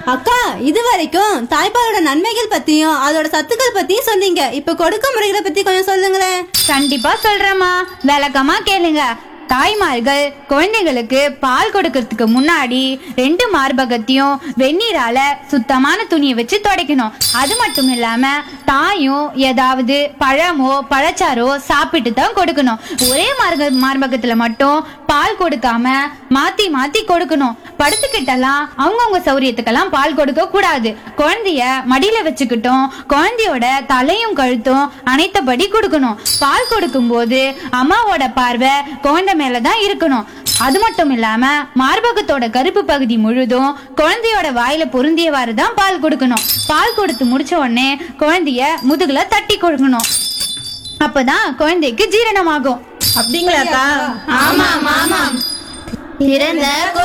அக்கா இது வரைக்கும் தாய்ப்பாலோட நன்மைகள் பத்தியும் அதோட சத்துக்கள் பத்தியும் சொன்னீங்க இப்ப கொடுக்க முறைகளை பத்தி கொஞ்சம் சொல்லுங்களேன் கண்டிப்பா சொல்றேம்மா விளக்கமா கேளுங்க தாய்மார்கள் குழந்தைகளுக்கு பால் கொடுக்கறதுக்கு முன்னாடி ரெண்டு மார்பகத்தையும் வெந்நீரால சுத்தமான துணியை வச்சு துடைக்கணும் அது மட்டும் இல்லாம தாயும் ஏதாவது பழமோ பழச்சாரோ சாப்பிட்டு தான் கொடுக்கணும் ஒரே மார்க மார்பகத்துல மட்டும் பால் கொடுக்காம மாத்தி மாத்தி கொடுக்கணும் படுத்துக்கிட்டெல்லாம் அவங்கவுங்க சௌரியத்துக்கெல்லாம் பால் கொடுக்க கூடாது குழந்தைய மடியில வச்சுக்கிட்டும் குழந்தையோட தலையும் கழுத்தும் அனைத்தபடி கொடுக்கணும் பால் கொடுக்கும்போது அம்மாவோட பார்வை குழந்தை மேலதான் இருக்கணும் அது மட்டும் இல்லாம மார்பகத்தோட கருப்பு பகுதி முழுதும் குழந்தையோட வாயில பொருந்தியவாறு தான் பால் கொடுக்கணும் பால் கொடுத்து முடிச்ச உடனே குழந்தைய முதுகுல தட்டி கொடுக்கணும் அப்பதான் குழந்தைக்கு ஜீரணமாகும் அப்படிங்களாக்கா ஆமாம் ஆமாம் பிறந்த